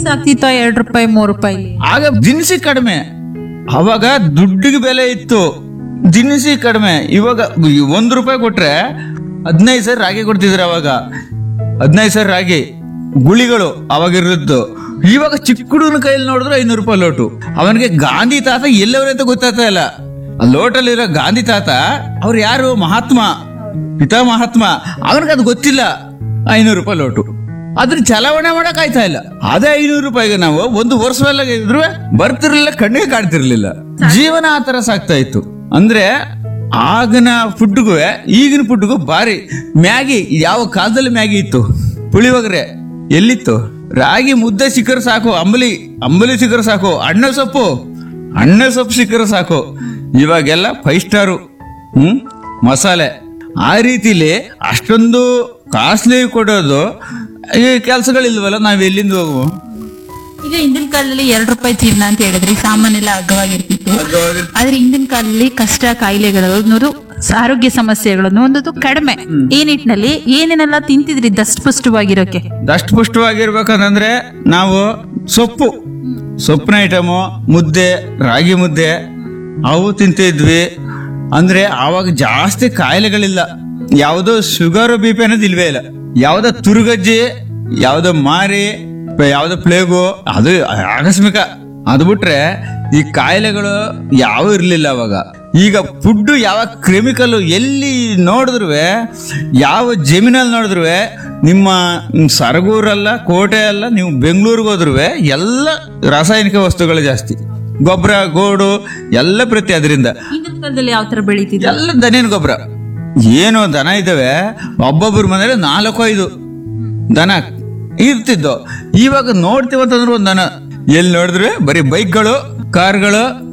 ಆಗ್ತಿತ್ತೋ ಎರಡ್ ರೂಪಾಯಿ ಮೂರ್ ರೂಪಾಯಿ ಆಗ ದಿನಸಿ ಕಡಿಮೆ ಅವಾಗ ದುಡ್ಡಿಗೆ ಬೆಲೆ ಇತ್ತು ದಿನಸಿ ಕಡಿಮೆ ಇವಾಗ ಒಂದು ರೂಪಾಯಿ ಕೊಟ್ರೆ ಹದಿನೈದು ಸಾವಿರ ರಾಗಿ ಕೊಡ್ತಿದ್ರು ಅವಾಗ ಹದಿನೈದು ಸಾವಿರ ರಾಗಿ ಗುಳಿಗಳು ಅವಾಗ ಇರುದ್ದು ಇವಾಗ ಚಿಕ್ಕ ಹುಡುಗನ ಕೈಯಲ್ಲಿ ನೋಡಿದ್ರೆ ಐನೂರು ರೂಪಾಯಿ ಲೋಟು ಅವನಿಗೆ ಗಾಂಧಿ ತಾತ ಎಲ್ಲವರೇ ಅಂತ ಗೊತ್ತಾಗ್ತಾ ಇಲ್ಲ ಆ ಲೋಟಲ್ಲಿರೋ ಗಾಂಧಿ ತಾತ ಅವ್ರು ಯಾರು ಮಹಾತ್ಮ ಪಿತಾ ಮಹಾತ್ಮ ಅವನಿಗೆ ಅದು ಗೊತ್ತಿಲ್ಲ ಐನೂರು ರೂಪಾಯಿ ಲೋಟು ಅದ್ರ ಚಲಾವಣೆ ಮಾಡಕ್ ಆಯ್ತಾ ಇಲ್ಲ ಅದೇ ಐನೂರು ರೂಪಾಯಿಗೆ ನಾವು ಒಂದು ವರ್ಷವೆಲ್ಲ ಇದ್ರು ಬರ್ತಿರ್ಲಿಲ್ಲ ಕಣ್ಣಿಗೆ ಕಾಣ್ತಿರ್ಲಿಲ್ಲ ಜೀವನ ಆ ತರ ಸಾಗ್ತಾ ಇತ್ತು ಅಂದ್ರೆ ಆಗಿನ ಫುಡ್ಗೂ ಈಗಿನ ಫುಡ್ಗೂ ಭಾರಿ ಮ್ಯಾಗಿ ಯಾವ ಕಾಲದಲ್ಲಿ ಮ್ಯಾಗಿ ಇತ್ತು ಪುಳಿಯೋಗರೆ ಎಲ್ಲಿತ್ತು ರಾಗಿ ಮುದ್ದೆ ಸಿಕ್ಕರೆ ಸಾಕು ಅಂಬಲಿ ಅಂಬಲಿ ಸಿಕ್ಕರೆ ಸಾಕು ಅಣ್ಣ ಸೊಪ್ಪು ಅಣ್ಣ ಸೊಪ್ಪು ಸಿಕ್ಕರೆ ಸಾಕು ಇವಾಗೆಲ್ಲ ಫೈವ್ ಸ್ಟಾರು ಹ್ಮ್ ಮಸಾಲೆ ಆ ರೀತಿಲಿ ಅಷ್ಟೊಂದು ಕಾಸ್ಟ್ಲಿ ಕೊಡೋದು ಈ ಕೆಲಸಗಳಿಲ್ವಲ್ಲ ನಾವ್ ಎಲ್ಲಿಂದ ಹೋಗುವ ಈಗ ಹಿಂದಿನ ಕಾಲದಲ್ಲಿ ಎರಡ್ ರೂಪಾಯಿ ಚೀಲ ಅಂತ ಹೇಳಿದ್ರಿ ಸಾಮಾನೆಲ್ಲ ಅಗ್ಗವಾಗಿರ್ತಿತ್ತು ಆದ್ರೆ ಹಿಂದಿನ ಕಾಲದಲ್ಲಿ ಕಷ್ಟ ಕಾಯಿಲೆಗಳು ಅನ್ನೋದು ಆರೋಗ್ಯ ಸಮಸ್ಯೆಗಳು ಅನ್ನೋದು ಕಡಿಮೆ ಈ ನಿಟ್ಟಿನಲ್ಲಿ ಏನೇನೆಲ್ಲ ತಿಂತಿದ್ರಿ ದಷ್ಟಪುಷ್ಟವಾಗಿರೋಕೆ ದಷ್ಟು ಪುಷ್ಟವಾಗಿರ್ಬೇಕಂದ್ರೆ ನಾವು ಸೊಪ್ಪು ಸೊಪ್ಪಿನ ಐಟಮು ಮುದ್ದೆ ರಾಗಿ ಮುದ್ದೆ ಅವು ತಿಂತಿದ್ವಿ ಅಂದ್ರೆ ಆವಾಗ ಜಾಸ್ತಿ ಕಾಯಿಲೆಗಳಿಲ್ಲ ಯಾವುದೋ ಶುಗರ್ ಬಿ ಪಿ ಅನ್ನೋದು ಇಲ್ವೇ ಇಲ್ಲ ಯಾವುದೋ ತುರುಗಜ್ಜಿ ಯಾವುದೋ ಮಾರಿ ಪ- ಯಾವುದೋ ಪ್ಲೇಗು ಅದು ಆಕಸ್ಮಿಕ ಅದು ಬಿಟ್ರೆ ಈ ಕಾಯಿಲೆಗಳು ಯಾವ ಇರ್ಲಿಲ್ಲ ಅವಾಗ ಈಗ ಫುಡ್ ಯಾವ ಕೆಮಿಕಲ್ ಎಲ್ಲಿ ನೋಡಿದ್ರು ಯಾವ ಜಮೀನಲ್ಲಿ ನೋಡಿದ್ರು ನಿಮ್ಮ ಸರಗೂರಲ್ಲ ಕೋಟೆ ಅಲ್ಲ ನೀವು ಬೆಂಗಳೂರಿಗೆ ಹೋದ್ರು ಎಲ್ಲ ರಾಸಾಯನಿಕ ವಸ್ತುಗಳು ಜಾಸ್ತಿ ಗೊಬ್ಬರ ಗೋಡು ಎಲ್ಲ ಪ್ರತಿ ಅದರಿಂದ ಹಿಂದಿನ ಕಾಲದಲ್ಲಿ ಯಾವ ತರ ಬೆಳೀತಿದ್ರು ಎಲ್ಲ ದನಿನ ಗೊಬ್ಬರ ಏನು ದನ ಇದ್ದಾವೆ ಒಬ್ಬೊಬ್ಬರ ಮನೇಲಿ ನಾಲ್ಕು ಐದು ದನ ಇರ್ತಿದ್ದು ಇವಾಗ ನೋಡ್ತೀವಂತಂದ್ರೆ ಒಂದು ದನ ಎಲ್ಲಿ ನೋಡಿದ್ರೆ ಬರೀ ಬೈಕ್ಗಳು ಕಾರ್ಗಳು